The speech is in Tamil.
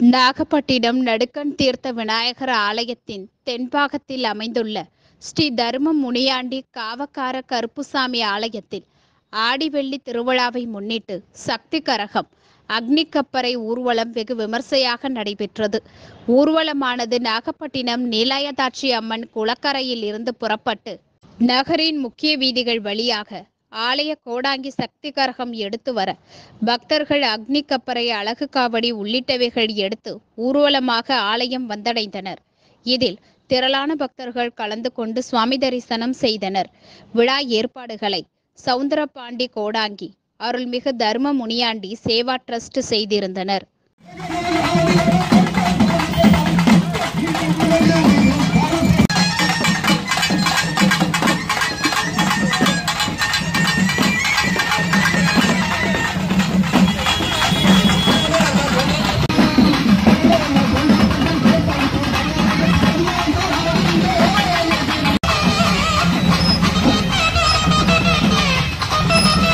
நாகப்பட்டினம் நடுக்கண் தீர்த்த விநாயகர் ஆலயத்தின் தென்பாகத்தில் அமைந்துள்ள ஸ்ரீ தர்ம முனியாண்டி காவக்கார கருப்புசாமி ஆலயத்தில் ஆடிவெள்ளி திருவிழாவை முன்னிட்டு சக்தி கரகம் அக்னி கப்பரை ஊர்வலம் வெகு விமர்சையாக நடைபெற்றது ஊர்வலமானது நாகப்பட்டினம் நீலாயதாட்சி அம்மன் குளக்கரையில் இருந்து புறப்பட்டு நகரின் முக்கிய வீதிகள் வழியாக ஆலய கோடாங்கி சக்தி கரகம் எடுத்து வர பக்தர்கள் அக்னி கப்பரை அழகு காவடி உள்ளிட்டவைகள் எடுத்து ஊர்வலமாக ஆலயம் வந்தடைந்தனர் இதில் திரளான பக்தர்கள் கலந்து கொண்டு சுவாமி தரிசனம் செய்தனர் விழா ஏற்பாடுகளை சவுந்தரபாண்டி கோடாங்கி அருள்மிகு தர்ம முனியாண்டி சேவா ட்ரஸ்ட் செய்திருந்தனர் ஜெய